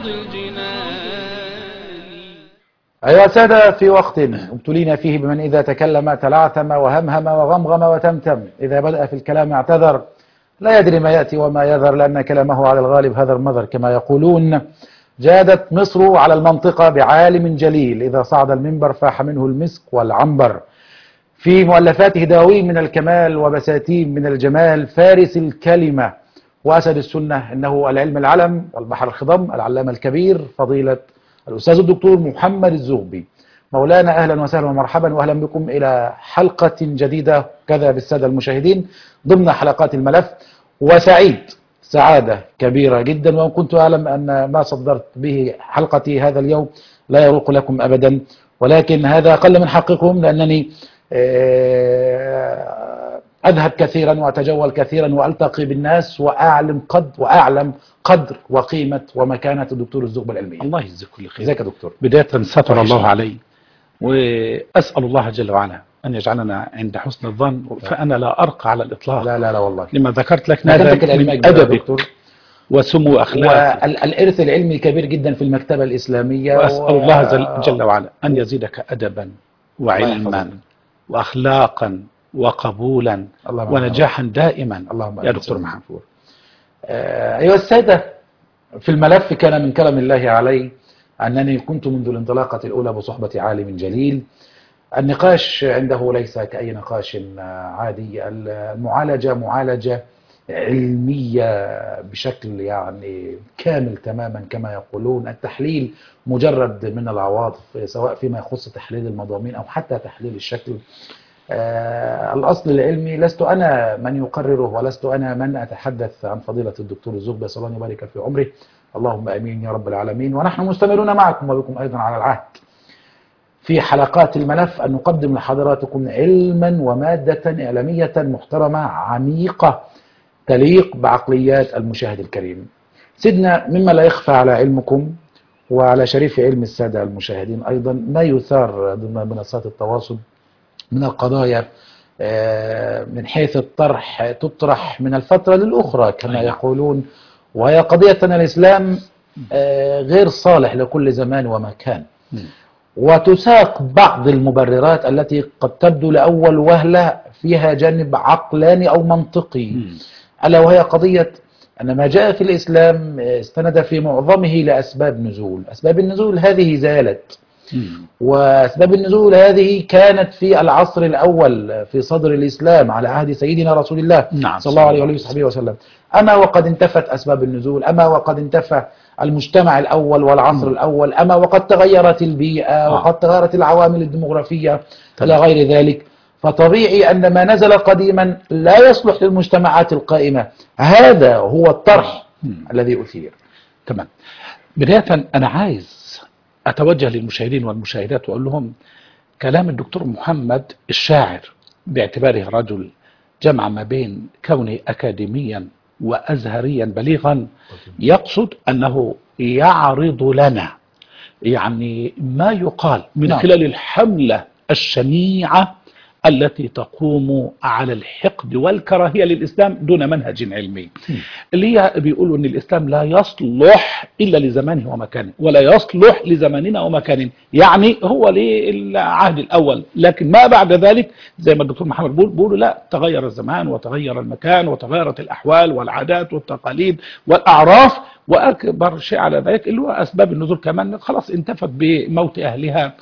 روض الجنان أيها السادة في وقت ابتلينا فيه بمن إذا تكلم تلعثم وهمهم وغمغم وتمتم إذا بدأ في الكلام اعتذر لا يدري ما يأتي وما يذر لأن كلامه على الغالب هذا المذر كما يقولون جادت مصر على المنطقة بعالم جليل إذا صعد المنبر فاح منه المسك والعنبر في مؤلفاته دواوين من الكمال وبساتين من الجمال فارس الكلمة وأسد السنة إنه العلم العلم والبحر الخضم العلامة الكبير فضيلة الأستاذ الدكتور محمد الزغبي مولانا أهلا وسهلا ومرحبا وأهلا بكم إلى حلقة جديدة كذا بالسادة المشاهدين ضمن حلقات الملف وسعيد سعادة كبيرة جدا وإن كنت أعلم أن ما صدرت به حلقتي هذا اليوم لا يروق لكم أبدا ولكن هذا أقل من حقكم لأنني آه، أذهب كثيرا وأتجول كثيرا وألتقي بالناس وأعلم قد وأعلم قدر وقيمة ومكانة الدكتور الزغبة العلمية الله يجزيك كل خير ازيك يا دكتور بداية ستر وحشني. الله علي وأسأل الله جل وعلا أن يجعلنا عند حسن الظن فأنا لا أرقى على الإطلاق لا لا لا والله لما ذكرت لك مكانتك هذا العلمية من كبيرة يا أدبك دكتور وسمو أخلاقك والإرث العلمي كبير جدا في المكتبة الإسلامية وأسأل و- الله جل- جل وعلا أن يزيدك أدبا وعلما يحفظك. وأخلاقا وقبولا اللهم ونجاحا دائما اللهم يا آمين. دكتور محمد آه، أيها السادة في الملف كان من كرم الله علي أنني كنت منذ الانطلاقة الأولى بصحبة عالم جليل النقاش عنده ليس كأي نقاش آه، عادي المعالجة معالجة علمية بشكل يعني كامل تماما كما يقولون التحليل مجرد من العواطف سواء فيما يخص تحليل المضامين أو حتى تحليل الشكل آه، الأصل العلمي لست أنا من يقرره ولست أنا من أتحدث عن فضيلة الدكتور الزغبي صلى الله يبارك في عمره اللهم أمين يا رب العالمين ونحن مستمرون معكم وبكم أيضا على العهد في حلقات الملف أن نقدم لحضراتكم علما ومادة إعلامية محترمة عميقة تليق بعقليات المشاهد الكريم سيدنا مما لا يخفى على علمكم وعلى شريف علم السادة المشاهدين أيضا ما يثار ضمن منصات التواصل من القضايا آه، من حيث الطرح تطرح من الفترة للأخرى كما أي نعم. يقولون وهي قضية أن الإسلام آه، غير صالح لكل زمان ومكان وتساق بعض المبررات التي قد تبدو لأول وهلة فيها جانب عقلاني أو منطقي ألا وهي قضية أن ما جاء في الإسلام استند في معظمه لأسباب نزول أسباب النزول هذه زالت وأسباب النزول هذه كانت في العصر الأول في صدر الإسلام على عهد سيدنا رسول الله نعم. صلى الله عليه وصحبه وسلم أما وقد انتفت أسباب النزول أما وقد انتفى المجتمع الأول والعصر الأول أما وقد تغيرت البيئة آه. وقد تغيرت العوامل الديمغرافية تمام. إلى غير ذلك فطبيعي أن ما نزل قديما لا يصلح للمجتمعات القائمة هذا هو الطرح مم. الذي أثير تمام بداية أنا عايز أتوجه للمشاهدين والمشاهدات وأقول لهم كلام الدكتور محمد الشاعر باعتباره رجل جمع ما بين كونه أكاديميا وأزهريا بليغا يقصد أنه يعرض لنا يعني ما يقال من نعم. خلال الحملة الشنيعة التي تقوم على الحقد والكراهية للإسلام دون منهج علمي اللي هي بيقولوا ان الاسلام لا يصلح الا لزمانه ومكانه ولا يصلح لزماننا ومكاننا يعني هو للعهد الاول لكن ما بعد ذلك زي ما الدكتور محمد بيقول بيقولوا لا تغير الزمان وتغير المكان وتغيرت الاحوال والعادات والتقاليد والاعراف واكبر شيء على ذلك اللي هو اسباب النزول كمان خلاص انتفت بموت اهلها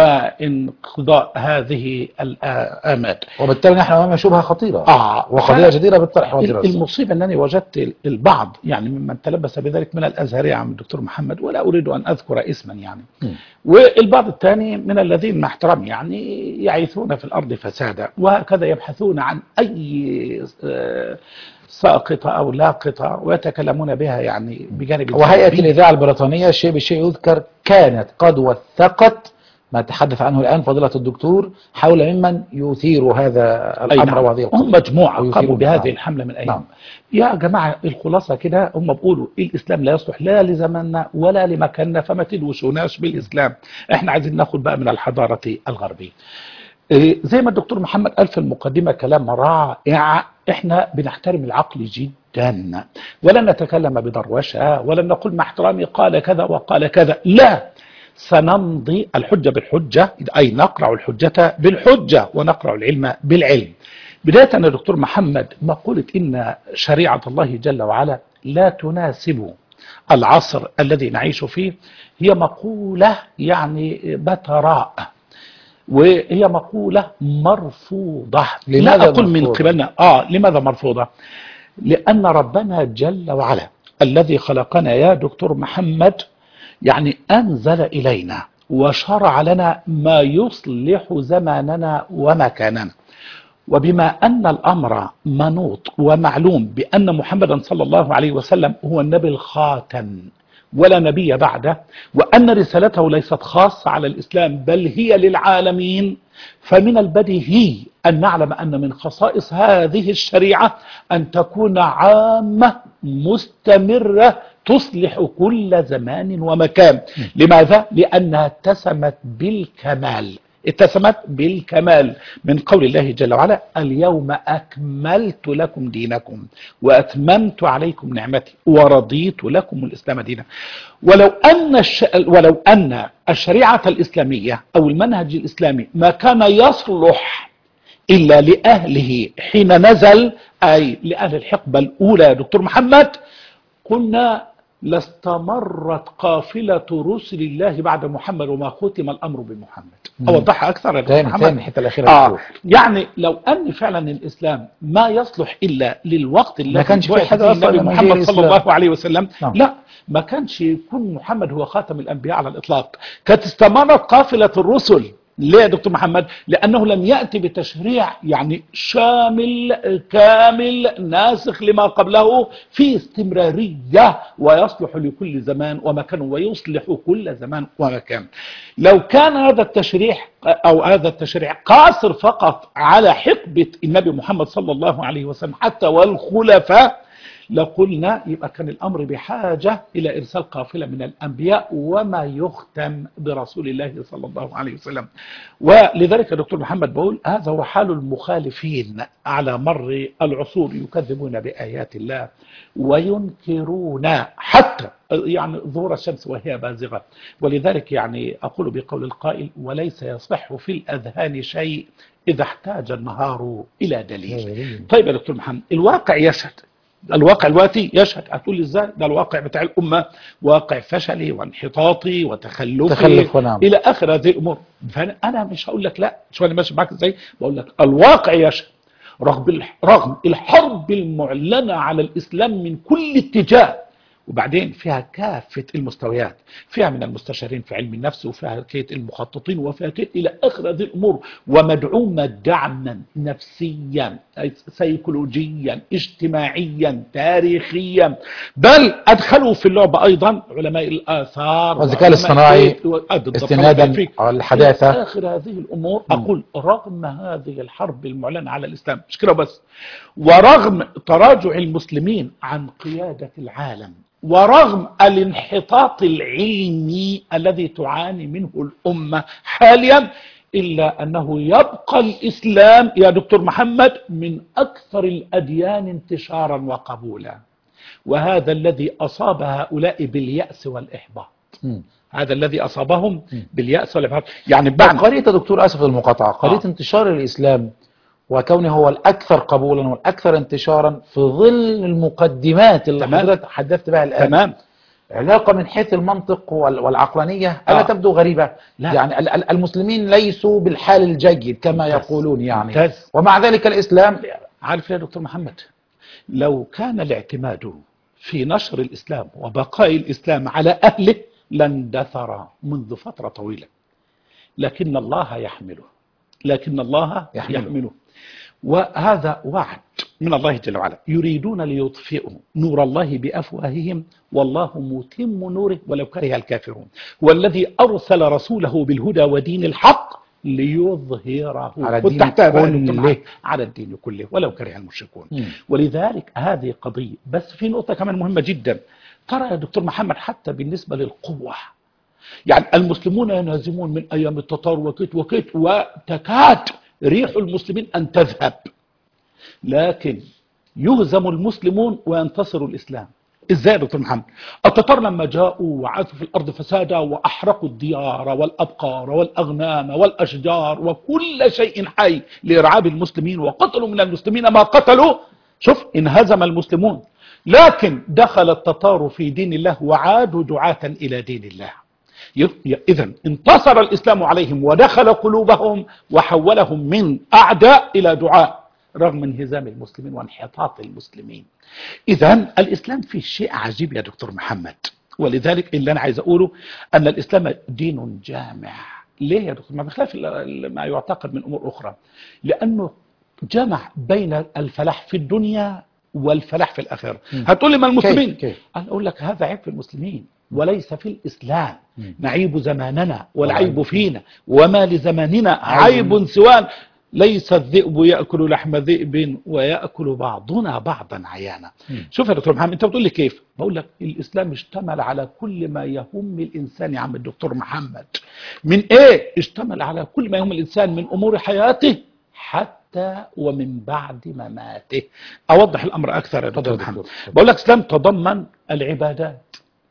وانقضاء هذه الامات وبالتالي نحن أمام شبهة خطيرة اه وقضية جديرة بالطرح والدراسة المصيبة أنني وجدت البعض يعني ممن تلبس بذلك من الأزهرية عم الدكتور محمد ولا أريد أن أذكر اسما يعني مم. والبعض الثاني من الذين مع احترامي يعني يعيثون في الأرض فسادا وهكذا يبحثون عن أي آه، ساقطة أو لاقطة ويتكلمون بها يعني بجانب وهيئة السلبي. الإذاعة البريطانية شيء بشيء يذكر كانت قد وثقت ما تحدث عنه الآن فضيلة الدكتور حول ممن يثير هذا أي الأمر نعم. وهذه هم القضية مجموعة ويثيرون قاموا بهذه نعم. الحملة من أيام نعم. يا جماعة الخلاصة كده هم بيقولوا الإسلام لا يصلح لا لزماننا ولا لمكاننا فما تدوشوناش بالإسلام احنا عايزين ناخد بقى من الحضارة الغربية إيه، زي ما الدكتور محمد قال في المقدمة كلام رائع احنا بنحترم العقل جدا ولا نتكلم بدروشة ولا نقول مع احترامي قال كذا وقال كذا لا سنمضي الحجة بالحجة أي نقرأ الحجة بالحجة ونقرأ العلم بالعلم بداية يا دكتور محمد مقولة إن شريعة الله جل وعلا لا تناسب العصر الذي نعيش فيه هي مقولة يعني بتراء وهي مقولة مرفوضة لماذا لا أقول من مرفوضة؟ قبلنا آه لماذا مرفوضة لأن ربنا جل وعلا الذي خلقنا يا دكتور محمد يعني أنزل إلينا وشرع لنا ما يصلح زماننا ومكاننا وبما أن الأمر منوط ومعلوم بأن محمدا صلى الله عليه وسلم هو النبي الخاتم ولا نبي بعده وأن رسالته ليست خاصة على الإسلام بل هي للعالمين فمن البديهي أن نعلم أن من خصائص هذه الشريعة أن تكون عامة مستمرة تصلح كل زمان ومكان لماذا؟ لأنها اتسمت بالكمال اتسمت بالكمال من قول الله جل وعلا اليوم أكملت لكم دينكم وأتممت عليكم نعمتي ورضيت لكم الإسلام دينا ولو أن الش... ولو أن الشريعة الإسلامية أو المنهج الإسلامي ما كان يصلح إلا لأهله حين نزل أي لأهل الحقبة الأولى يا دكتور محمد قلنا لاستمرت قافلة رسل الله بعد محمد وما ختم الأمر بمحمد مم. أوضحها أكثر يا دكتور تاني محمد تاني الحته الاخيره آه بتقول. يعني لو أن فعلا الإسلام ما يصلح إلا للوقت الذي كانش في بعث حاجة فيه أصلاً النبي لما جه محمد صلى الإسلام. الله عليه وسلم نعم. لا ما كانش يكون محمد هو خاتم الأنبياء على الإطلاق كانت استمرت قافلة الرسل ليه يا دكتور محمد لأنه لم يأتي بتشريع يعني شامل كامل ناسخ لما قبله في استمرارية ويصلح لكل زمان ومكان ويصلح كل زمان ومكان لو كان هذا التشريع أو هذا التشريع قاصر فقط على حقبة النبي محمد صلى الله عليه وسلم حتى والخلفاء لقلنا يبقى كان الأمر بحاجة إلى إرسال قافلة من الأنبياء وما يختم برسول الله صلى الله عليه وسلم ولذلك يا دكتور محمد بقول هذا هو حال المخالفين على مر العصور يكذبون بآيات الله وينكرون حتى يعني ظهور الشمس وهي بازغة ولذلك يعني أقول بقول القائل وليس يصح في الأذهان شيء إذا احتاج النهار إلى دليل طيب يا دكتور محمد الواقع يشهد الواقع الواتي يشهد هتقول لي ازاي ده الواقع بتاع الامه واقع فشلي وانحطاطي وتخلفي تخلف ونعم. الى اخر هذه الامور فانا انا مش هقول لك لا شو انا ماشي معاك ازاي بقول لك الواقع يشهد رغم الح- رغم الحرب المعلنه على الاسلام من كل اتجاه وبعدين فيها كافة المستويات فيها من المستشارين في علم النفس وفيها كيت المخططين وفيها كيت إلى آخر هذه الأمور ومدعومة دعما نفسيا سيكولوجيا اجتماعيا تاريخيا بل أدخلوا في اللعبة أيضا علماء الآثار والذكاء وعلماء الاصطناعي الكيت و- آه، بالضبط. استنادا الله يبارك فيك. على الحداثة. إلى آخر هذه الأمور أقول رغم هذه الحرب المعلنة على الإسلام مش كده بس ورغم تراجع المسلمين عن قيادة العالم ورغم الانحطاط العلمي الذي تعاني منه الأمة حاليا إلا أنه يبقى الإسلام يا دكتور محمد من أكثر الأديان انتشارا وقبولا وهذا الذي أصاب هؤلاء باليأس والإحباط مم. هذا الذي أصابهم باليأس والإحباط يعني بعد قرية يا دكتور اسف المقاطعه قرية آه. انتشار الاسلام وكونه هو الاكثر قبولا والاكثر انتشارا في ظل المقدمات اللي تمام. حضرتك حدثت بها الان تمام علاقة من حيث المنطق وال- والعقلانية ألا آه. تبدو غريبة لا. يعني ال- ال- المسلمين ليسوا بالحال الجيد كما ممتاز. يقولون يعني ممتاز. ومع ذلك الإسلام عارف يا دكتور محمد لو كان الاعتماد في نشر الإسلام وبقاء الإسلام على أهله لاندثر منذ فترة طويلة لكن الله يحمله لكن الله يحمله. يحمله, يحمله. وهذا وعد من الله جل وعلا يريدون ليطفئوا نور الله بأفواههم والله متم نوره ولو كره الكافرون والذي أرسل رسوله بالهدى ودين الحق ليظهره على الدين وتحتها بقى يا دكتور كله. محمد، على الدين كله ولو كره المشركون مم. ولذلك هذه قضية بس في نقطة كمان مهمة جدا ترى يا دكتور محمد حتى بالنسبة للقوة يعني المسلمون ينهزمون من أيام التتار وكيت وكيت وتكاد ريح المسلمين أن تذهب لكن يهزم المسلمون وينتصر الإسلام ازاي يا دكتور محمد التتار لما جاءوا وعاثوا في الارض فسادا واحرقوا الديار والابقار والاغنام والاشجار وكل شيء حي لارعاب المسلمين وقتلوا من المسلمين ما قتلوا شوف انهزم المسلمون لكن دخل التتار في دين الله وعادوا دعاة الى دين الله إذا انتصر الإسلام عليهم ودخل قلوبهم وحولهم من أعداء إلى دعاء رغم انهزام المسلمين وانحطاط المسلمين إذا الإسلام فيه شيء عجيب يا دكتور محمد ولذلك اللي أنا عايز أقوله أن الإسلام دين جامع ليه يا دكتور محمد بخلاف ما يعتقد من أمور أخرى لأنه جمع بين الفلاح في الدنيا والفلاح في الآخرة هتقول لي ما المسلمين كيف؟ كيف؟ أنا أقول لك هذا عيب في المسلمين وليس في الإسلام مم. نعيب زماننا والعيب والعيب فينا وما لزماننا عيب. عيب سوان ليس الذئب يأكل لحم ذئب ويأكل بعضنا بعضا عيانا مم. شوف يا دكتور محمد انت بتقول لي كيف بقول لك الإسلام اشتمل على كل ما يهم الإنسان يا عم الدكتور محمد من ايه اشتمل على كل ما يهم الإنسان من أمور حياته حتى ومن بعد مماته أوضح الأمر أكثر يا اتفضل دكتور يا محمد دكتور. بقول لك الإسلام تضمن العبادات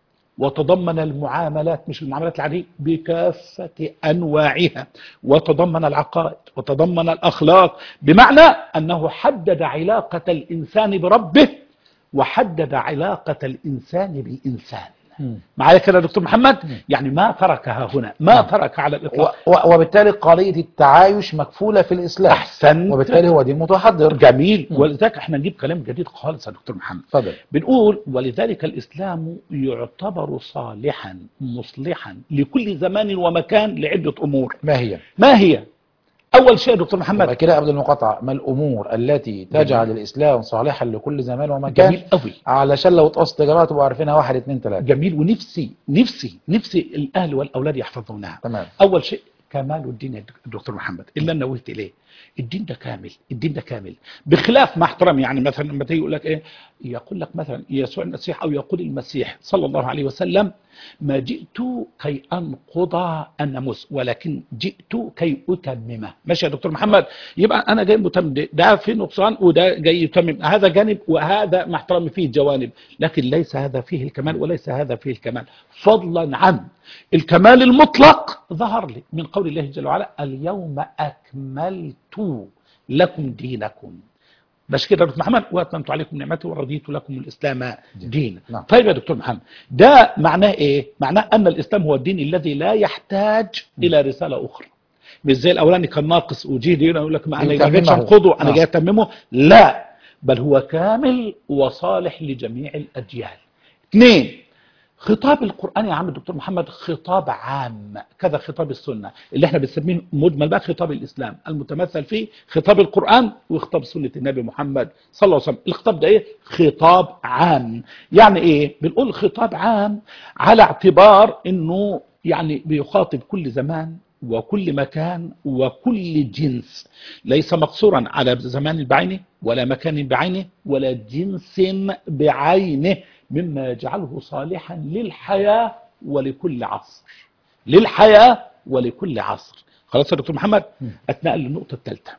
وتضمن المعاملات مش المعاملات العادية بكافة أنواعها وتضمن العقائد وتضمن الأخلاق بمعنى أنه حدد علاقة الإنسان بربه وحدد علاقة الإنسان بإنسان مم. معايا كده يا دكتور محمد يعني ما تركها هنا ما ترك على و- الإطلاق و- وبالتالي قضية التعايش مكفولة في الإسلام أحسن وبالتالي هو دين متحضر جميل مم. ولذلك احنا نجيب كلام جديد خالص يا دكتور محمد اتفضل بنقول ولذلك الإسلام يعتبر صالحا مصلحا لكل زمان ومكان لعدة أمور ما هي؟ ما هي؟ أول شيء يا دكتور يبقى محمد كده قبل المقاطعة ما الأمور التي تجعل الإسلام صالحا لكل زمان ومكان جميل قوي علشان لو اتقصت يا جماعة تبقوا عارفينها واحد اتنين تلاتة جميل ونفسي نفسي نفسي الأهل والأولاد يحفظونها تمام أول شيء كمال الدين يا دكتور محمد اللي أنا نوهت إليه الدين ده كامل الدين ده كامل بخلاف مع احترامي يعني مثلا لما تيجي يقول لك ايه يقول لك مثلا يسوع المسيح او يقول المسيح صلى الله عليه وسلم ما جئت كي انقض الناموس ولكن جئت كي اتممه ماشي يا دكتور محمد يبقى انا جاي متمم ده- ده في نقصان وده جاي يتمم هذا جانب وهذا مع احترامي فيه جوانب لكن ليس هذا فيه الكمال وليس هذا فيه الكمال فضلا عن الكمال المطلق ظهر لي من قول الله جل وعلا اليوم أكملت لكم دينكم بس كده يا دكتور محمد واتممت عليكم نعمتي ورضيت لكم الاسلام دينا نعم. طيب يا دكتور محمد ده معناه ايه معناه ان الاسلام هو الدين الذي لا يحتاج الى رساله اخرى مش زي الاولاني كان ناقص وجيه دي يقول لك ما انا جاي يتممه. انقضه انا نعم. جاي اتممه لا بل هو كامل وصالح لجميع الاجيال اثنين خطاب القرآن يا عم الدكتور محمد خطاب عام كذا خطاب السنة اللي احنا بنسميه مجمل بقى خطاب الإسلام المتمثل فيه خطاب القرآن وخطاب سنة النبي محمد صلى الله عليه وسلم الخطاب ده ايه خطاب عام يعني ايه بنقول خطاب عام على اعتبار انه يعني بيخاطب كل زمان وكل مكان وكل جنس ليس مقصورا على زمان بعينه ولا مكان بعينه ولا جنس بعينه مما يجعله صالحا للحياة ولكل عصر للحياة ولكل عصر خلاص يا دكتور محمد أتنقل للنقطة الثالثة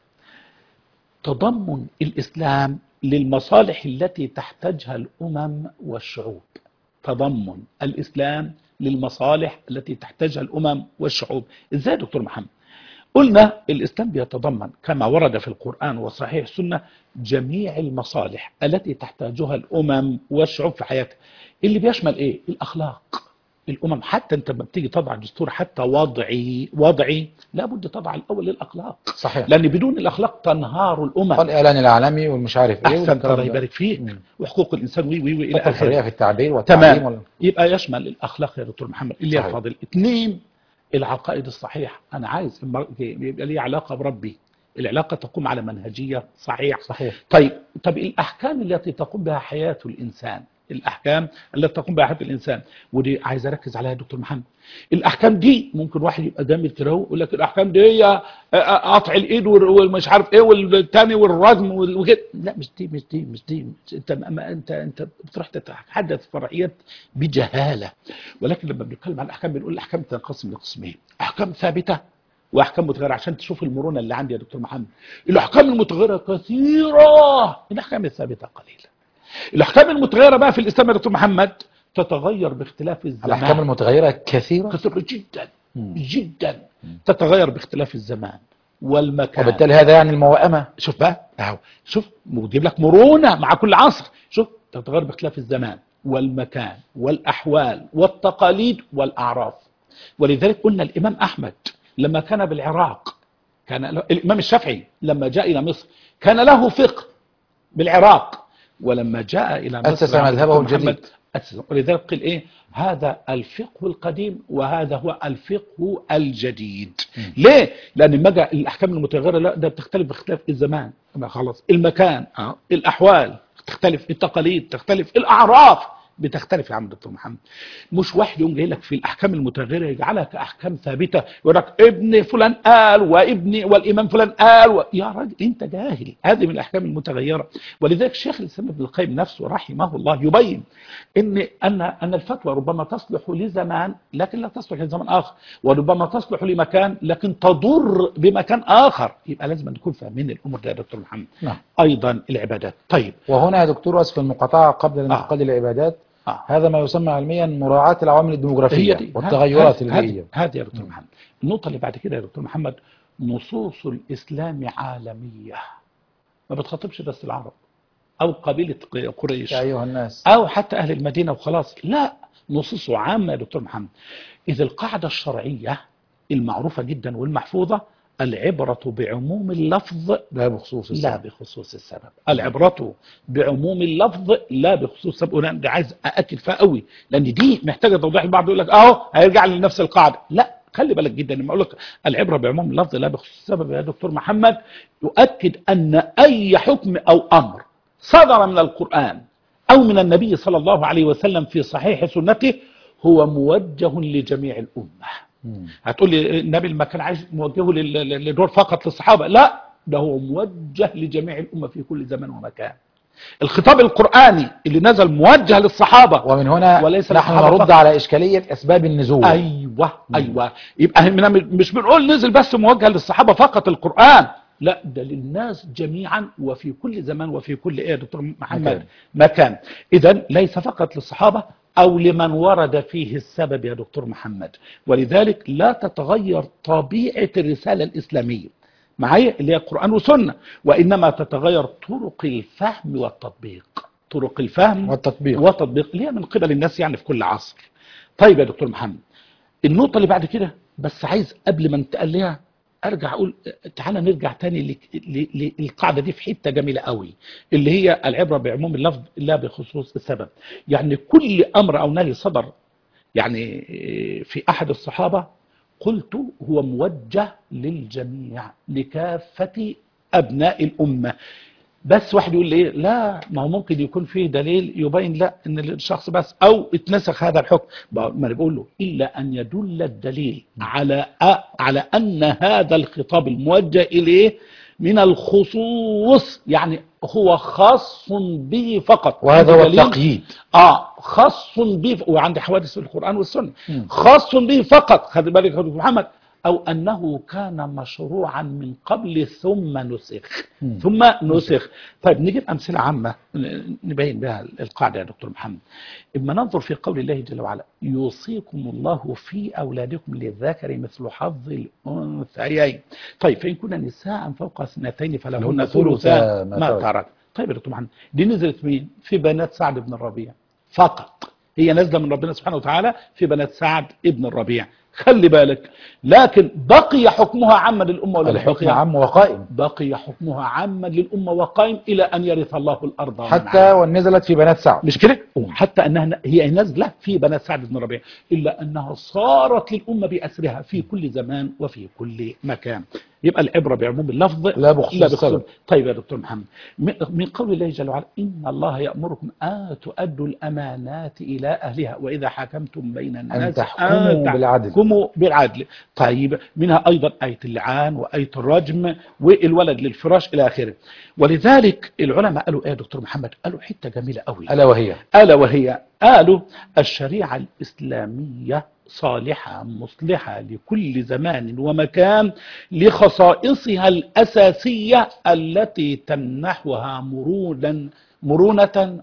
تضمن الإسلام للمصالح التي تحتاجها الأمم والشعوب تضمن الإسلام للمصالح التي تحتاجها الأمم والشعوب إزاي يا دكتور محمد قلنا الإسلام بيتضمن كما ورد في القرآن وصحيح السنة جميع المصالح التي تحتاجها الأمم والشعوب في حياتها اللي بيشمل إيه؟ الأخلاق الأمم حتى أنت لما بتيجي تضع دستور حتى وضعي وضعي لابد تضع الأول للأخلاق صحيح لأن بدون الأخلاق تنهار الأمم والإعلان العالمي والمش عارف إيه أحسن والكلام الله ده. يبارك فيك مم. وحقوق الإنسان وي وي وي إلى حتى آخره الحرية في التعبير والتعليم تمام وال... يبقى يشمل الاخلاق يا دكتور محمد اللي هي صحيح. فاضل اثنين العقائد الصحيحه انا عايز المر- يبقى لي علاقه بربي العلاقه تقوم على منهجيه صحيح صحيح طيب طب الاحكام التي تقوم بها حياه الانسان الاحكام التي تقوم بها حياه الانسان ودي عايز اركز عليها يا دكتور محمد الاحكام دي ممكن واحد يبقى جامد كده اهو يقول لك الاحكام دي هي قطع الايد وال- والمش عارف ايه والتاني والرجم وال- وكده لا مش دي مش دي مش دي مش انت ما انت انت بتروح تتحدث فرعيات بجهاله ولكن لما بنتكلم عن الاحكام بنقول الاحكام تنقسم لقسمين احكام ثابته واحكام متغيره عشان تشوف المرونه اللي عندي يا دكتور محمد الاحكام المتغيره كثيره الاحكام الثابته قليله الاحكام المتغيره بقى في الاسلام يا دكتور محمد تتغير باختلاف الزمان الأحكام المتغيرة كثيرة كثيره جدا مم. جدا تتغير باختلاف الزمان والمكان وبالتالي هذا يعني الموائمة شوف بقى اهو شوف بيجيب لك مرونه مع كل عصر شوف تتغير باختلاف الزمان والمكان والاحوال والتقاليد والاعراف ولذلك قلنا الامام احمد لما كان بالعراق كان له الامام الشافعي لما جاء الى مصر كان له فقه بالعراق ولما جاء الى مصر أسس عبد مذهبه الدكتور محمد الجديد. أسس ولذلك قيل ايه هذا الفقه القديم وهذا هو الفقه الجديد ليه لان لما جاء الاحكام المتغيره لا ده بتختلف باختلاف الزمان ما خلاص المكان آه. الاحوال تختلف التقاليد تختلف الاعراف بتختلف يا عم دكتور محمد مش واحد يقوم جاي لك في الاحكام المتغيره يجعلها كاحكام ثابته يقول لك ابن فلان قال وابن والامام فلان قال و... يا راجل انت جاهل هذه من الاحكام المتغيره ولذلك الشيخ الاسلام ابن القيم نفسه رحمه الله يبين ان ان ان الفتوى ربما تصلح لزمان لكن لا تصلح لزمان اخر وربما تصلح لمكان لكن تضر بمكان اخر يبقى لازم نكون فاهمين الامور ده يا دكتور محمد نعم ايضا العبادات طيب وهنا يا دكتور أسف المقاطعة قبل الانتقال إلى العبادات آه. هذا ما يسمى علميا مراعاة العوامل الديموغرافية هي دي والتغيرات هذه- البيئية هذه يا دكتور محمد النقطة اللي بعد كده يا دكتور محمد نصوص الإسلام عالمية ما بتخاطبش بس العرب أو قبيلة قريش يا أيها الناس أو حتى أهل المدينة وخلاص لا نصوصه عامة يا دكتور محمد إذا القاعدة الشرعية المعروفة جدا والمحفوظة العبرة بعموم اللفظ لا بخصوص لا السبب. بخصوص السبب العبرة بعموم اللفظ لا بخصوص السبب وانا ده عايز أأكد فيها قوي لأن دي محتاجة توضيح البعض يقول لك أهو هيرجع لنفس القاعدة لا خلي بالك جدا لما أقول لك العبرة بعموم اللفظ لا بخصوص السبب يا دكتور محمد يؤكد أن أي حكم أو أمر صدر من القرآن أو من النبي صلى الله عليه وسلم في صحيح سنته هو موجه لجميع الأمة مم. هتقول لي النبي لما كان عايز موجهه لل- لل- لدول فقط للصحابه لا ده هو موجه لجميع الامه في كل زمان ومكان الخطاب القراني اللي نزل موجه للصحابه ومن هنا وليس نحن للصحابة نرد فقط. على إشكالية أسباب النزول ايوه ايوه يبقى هنا مش بنقول نزل بس موجه للصحابه فقط القران لا ده للناس جميعا وفي كل زمان وفي كل ايه يا دكتور محمد مكان. مكان اذا ليس فقط للصحابه او لمن ورد فيه السبب يا دكتور محمد ولذلك لا تتغير طبيعه الرساله الاسلاميه معايا اللي هي القران والسنه وانما تتغير طرق الفهم والتطبيق طرق الفهم والتطبيق وتطبيق اللي هي من قبل الناس يعني في كل عصر طيب يا دكتور محمد النقطة اللي بعد كده بس عايز قبل ما ننتقل ليها ارجع اقول تعالى نرجع تاني لك- ل- ل- للقاعدة دي في حتة جميلة قوي اللي هي العبرة بعموم اللفظ لا بخصوص السبب يعني كل امر او نهي صدر يعني في احد الصحابة قلت هو موجه للجميع لكافة ابناء الامة بس واحد يقول لي ايه لا ما هو ممكن يكون فيه دليل يبين لا ان الشخص بس او اتنسخ هذا الحكم ما انا بقول له الا ان يدل الدليل على أ- على ان هذا الخطاب الموجه اليه من الخصوص يعني هو خاص به فقط وهذا هو دليل- التقييد اه خاص به وعند حوادث القرآن والسنة مم. خاص به فقط خد بالك يا دكتور محمد أو أنه كان مشروعا من قبل ثم نسخ مم. ثم نسخ طيب نجيب أمثلة عامة ن- نبين بها القاعدة يا دكتور محمد إما ننظر في قول الله جل وعلا يوصيكم الله في أولادكم للذكر مثل حظ الأنثيين طيب فإن كنا نساء فوق اثنتين فلهن فلهن ثلثا ثلثا ما ما ترك. ترك طيب يا دكتور محمد دي نزلت مين في بنات سعد بن الربيع فقط هي نازله من ربنا سبحانه وتعالى في بنات سعد ابن الربيع خلي بالك لكن بقي حكمها عاما للامه ولا الحكم بقي عام وقائم بقي حكمها عاما للامه وقائم الى ان يرث الله الارض ومن حتى عليها. ونزلت في بنات سعد مش كده حتى انها هي نازله في بنات سعد بن ربيع الا انها صارت للامه باسرها في كل زمان وفي كل مكان يبقى العبره بعموم اللفظ لا بخصوص السبب. طيب يا دكتور محمد من من قول الله جل وعلا ان الله يامركم ان تؤدوا الامانات الى اهلها واذا حكمتم بين الناس تحكموا بالعدل. تحكموا بالعدل طيب منها ايضا ايه اللعان وايه الرجم والولد للفراش الى اخره ولذلك العلماء قالوا ايه يا دكتور محمد قالوا حته جميله قوي ألا وهي ألا وهي قالوا الشريعة الإسلامية صالحة مصلحة لكل زمان ومكان لخصائصها الأساسية التي تمنحها مرونة مرونة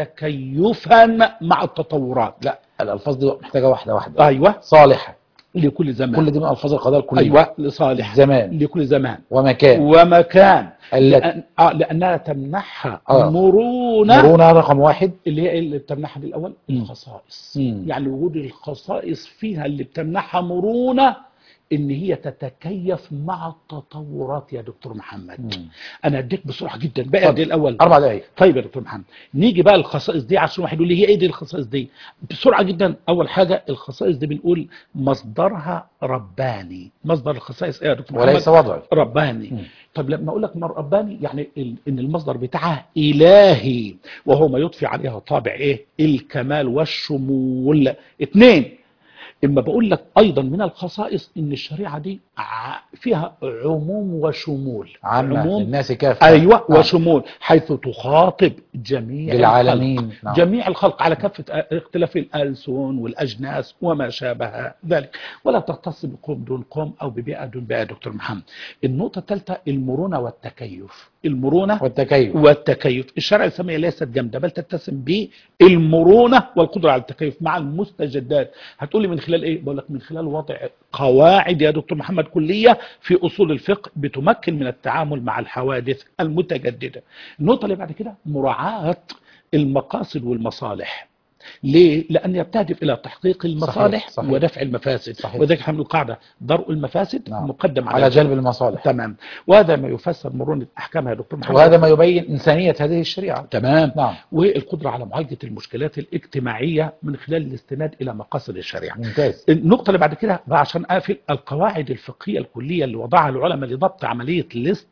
وتكيفا مع التطورات لا الالفاظ دي محتاجه واحده واحده أيوة صالحه لكل زمان كل دي من الفاظ القضاء الكليه أيوة لصالح زمان لكل زمان ومكان ومكان التي لأن آه لأنها تمنحها آه. مرونة مرونه رقم واحد اللي هي إيه اللي بتمنحها دي الأول مم. الخصائص مم. يعني وجود الخصائص فيها اللي بتمنحها مرونة إن هي تتكيف مع التطورات يا دكتور محمد مم. أنا أديك بسرعة جدا بقى اتفضل. دي الأول اربع دقائق طيب يا دكتور محمد نيجي بقى الخصائص دي عشان واحد يقول لي هي ايه دي الخصائص دي بسرعه جدا اول حاجه الخصائص دي بنقول مصدرها رباني مصدر الخصائص ايه يا دكتور وليس محمد وضعي رباني مم. طب لما اقول لك مر- رباني يعني ال- ان المصدر بتاعها الهي وهو ما يضفي عليها طابع ايه الكمال والشمول اتنين اما بقول لك ايضا من الخصائص ان الشريعه دي ع- فيها عموم وشمول عامه عموم للناس كافه ايوه نعم. وشمول حيث تخاطب جميع للعالمين الخلق. نعم. جميع الخلق على كافه اختلاف الالسن والاجناس وما شابه ذلك ولا تختص بقوم دون قوم او ببيئه دون بيئه دكتور محمد النقطه الثالثه المرونه والتكيف المرونه والتكيف والتكيف الشرع الاسلامي ليست جامده بل تتسم بالمرونه والقدره على التكيف مع المستجدات هتقولي من خلال ايه بقول لك من خلال وضع قواعد يا دكتور محمد كليه في اصول الفقه بتمكن من التعامل مع الحوادث المتجدده النقطه اللي بعد كده مراعاه المقاصد والمصالح ليه؟ لأن يبتهدف إلى تحقيق المصالح صحيح. ودفع المفاسد صحيح. وذلك حمل القاعدة درء المفاسد نعم. مقدم على, على جلب المصالح تمام وهذا ما يفسر مرونة أحكامها يا دكتور محمد وهذا ما يبين انسانيه هذه الشريعه تمام نعم والقدرة على معالجة المشكلات الاجتماعية من خلال الاستناد إلى مقاصد الشريعة ممتاز النقطة اللي بعد كده بقى عشان أقفل القواعد الفقهية الكلية اللي وضعها العلماء لضبط عملية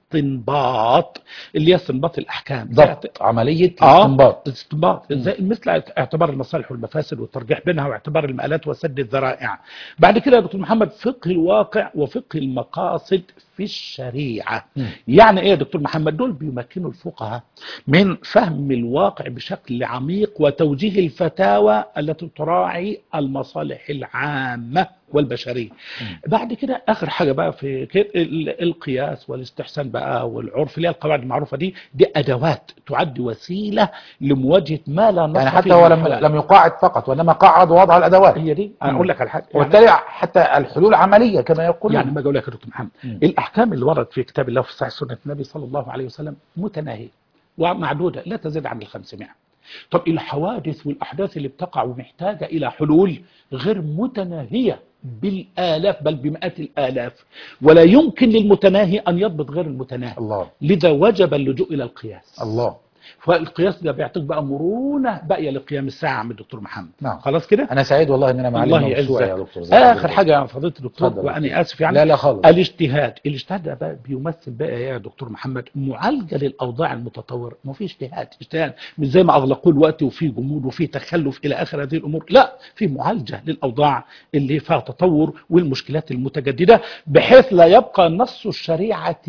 الاستنباط اللي هي استنباط الأحكام ضبط عمليه آه. الاستنباط استنباط زي مثل اعتبار المصالح والمفاسد والترجيح بينها واعتبار المآلات وسد الذرائع بعد كده يا دكتور محمد فقه الواقع وفقه المقاصد في الشريعة مم. يعني ايه يا دكتور محمد دول بيمكنوا الفقهاء من فهم الواقع بشكل عميق وتوجيه الفتاوى التي تراعي المصالح العامة والبشرية بعد كده اخر حاجه بقى في كده ال- القياس والاستحسان بقى والعرف اللي هي القواعد المعروفه دي دي ادوات تعد وسيله لمواجهه ما لا نص يعني حتى فيه هو من لم الحلال. لم يقعد فقط وانما قعد وضع الادوات هي دي انا مم. اقول لك على حاجه يعني, وبالتالي حتى الحلول عمليه كما يقول يعني ما اقول لك يا دكتور محمد مم. الاحكام اللي وردت في كتاب الله وفي صحيح سنه النبي صلى الله عليه وسلم متناهيه ومعدوده لا تزيد عن ال 500 طب الحوادث والاحداث اللي بتقع ومحتاجه الى حلول غير متناهيه بالالاف بل بمئات الالاف ولا يمكن للمتناهي ان يضبط غير المتناهي الله لذا وجب اللجوء الى القياس الله فالقياس ده بيعطيك بقى مرونه باقيه لقيام الساعه عم الدكتور محمد نعم. خلاص كده انا سعيد والله ان انا معلم الله موسوعه يا يعزك دكتور زكي. اخر حاجه يا فضيله الدكتور اتفضل. وانا اسف يعني لا لا خالص الاجتهاد الاجتهاد ده بقى بيمثل بقى يا دكتور محمد معالجه للاوضاع المتطوره ما في اجتهاد اجتهاد مش زي ما اغلقوه الوقت وفي جمود وفي تخلف الى اخر هذه الامور لا في معالجه للاوضاع اللي فيها تطور والمشكلات المتجدده بحيث لا يبقى نص الشريعه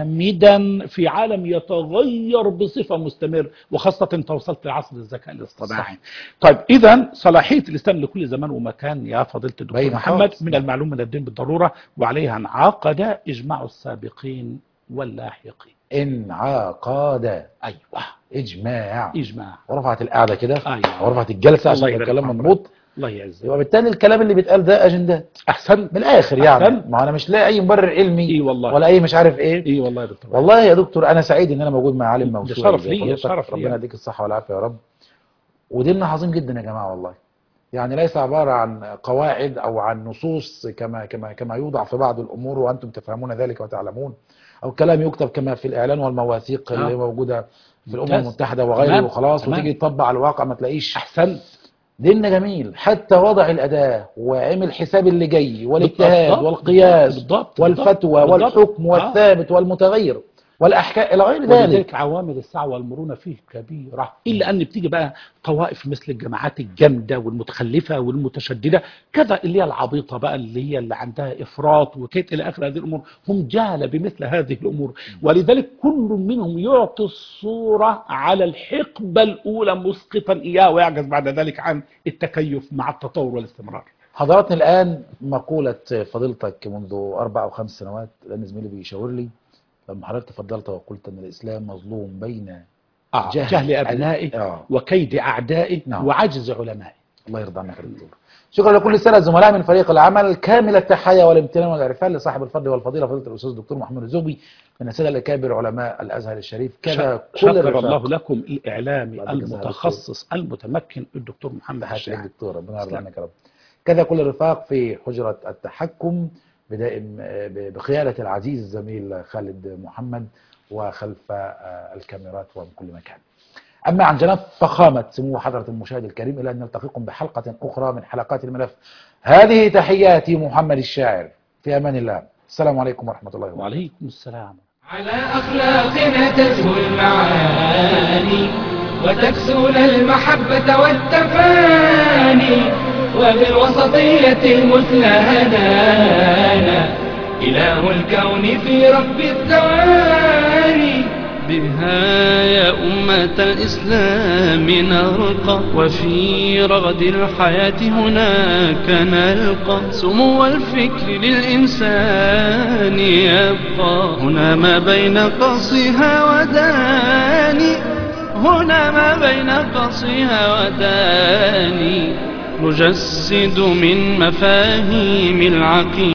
جامدا في عالم يتغير بصفه مستمر وخاصه انت وصلت لعصر الذكاء الاصطناعي طيب اذا صلاحيه الاسلام لكل زمان ومكان يا فضيله الدكتور باينة محمد خالص. من المعلوم من الدين بالضروره وعليها انعقد اجماع السابقين واللاحقين ان عقاد ايوه اجماع اجماع ورفعت القعده كده ايوه ورفعت الجلسه عشان الله يبقى يبارك الكلام فيك. مضبوط الله يعزك يبقى بالتالي الكلام اللي بيتقال ده اجندات احسن من الاخر يعني أحسن. ما انا مش لاقي اي مبرر علمي اي والله ولا اي مش عارف ايه اي والله يا دكتور والله يا دكتور انا سعيد ان انا موجود مع عالم ده موسوعي شرف زي ليا، حضرتك. شرف ليا. ربنا يديك الصحه والعافيه يا رب وديننا عظيم جدا يا جماعه والله يعني ليس عباره عن قواعد او عن نصوص كما كما كما يوضع في بعض الامور وانتم تفهمون ذلك وتعلمون او كلام يكتب كما في الاعلان والمواثيق اللي آه. موجوده في الامم ممتاز. المتحده وغيره تمام. وخلاص تمام. وتيجي تطبق على الواقع ما تلاقيش احسن ديننا جميل حتى وضع الاداه وعمل حساب اللي جاي والاجتهاد بالضبط. والقياس بالضبط. والفتوى بالضبط. والحكم آه. والثابت والمتغير والاحكام الى غير ذلك ولذلك عوامل السعه والمرونه فيه كبيره الا ان بتيجي بقى طوائف مثل الجماعات الجامده والمتخلفه والمتشدده كذا اللي هي العبيطه بقى اللي هي اللي عندها افراط وكيت الى اخر هذه الامور هم جهله بمثل هذه الامور ولذلك كل منهم يعطي الصوره على الحقبه الاولى مسقطا اياه ويعجز بعد ذلك عن التكيف مع التطور والاستمرار حضراتني الآن مقولة فضيلتك منذ أربع أو خمس سنوات لأن زميلي بيشاور لي لما حضرتك تفضلت وقلت أن الإسلام مظلوم بين آه. جهل جهل أبنائه آه. وكيد أعدائه نعم. وعجز علمائه الله يرضى عنك يا دكتور شكرا لكل السادة الزملاء من فريق العمل كامل التحية والامتنان والعرفان لصاحب الفضل والفضيلة فضيلة الأستاذ الدكتور محمد الزوبي من السادة الأكابر علماء الأزهر الشريف كذا كل شكر الرفاق. الله لكم الإعلامي بعد كده المتخصص المتمكن الدكتور محمد تحياتي الشاعر لك دكتور ربنا يرضى تسلم. عنك يا رب كذا كل الرفاق في حجرة التحكم بدائم آه، ب- بقيادة العزيز الزميل خالد محمد وخلف آه، الكاميرات ومن كل مكان أما عن جناب فخامة سمو حضرة المشاهد الكريم إلى أن نلتقيكم بحلقة أخرى من حلقات الملف هذه تحياتي محمد الشاعر في أمان الله السلام عليكم ورحمة الله وبركاته وعليكم السلام على أخلاقنا تزهو المعاني وتكسونا المحبة والتفاني وبالوسطية المثلى هدانا إله الكون في رب الثواني بها يا أمة الإسلام نرقى وفي رغد الحياة هناك نلقى سمو الفكر للإنسان يبقى هنا ما بين قصها وداني هنا ما بين قصها وداني نجسد من مفاهيم العقيدة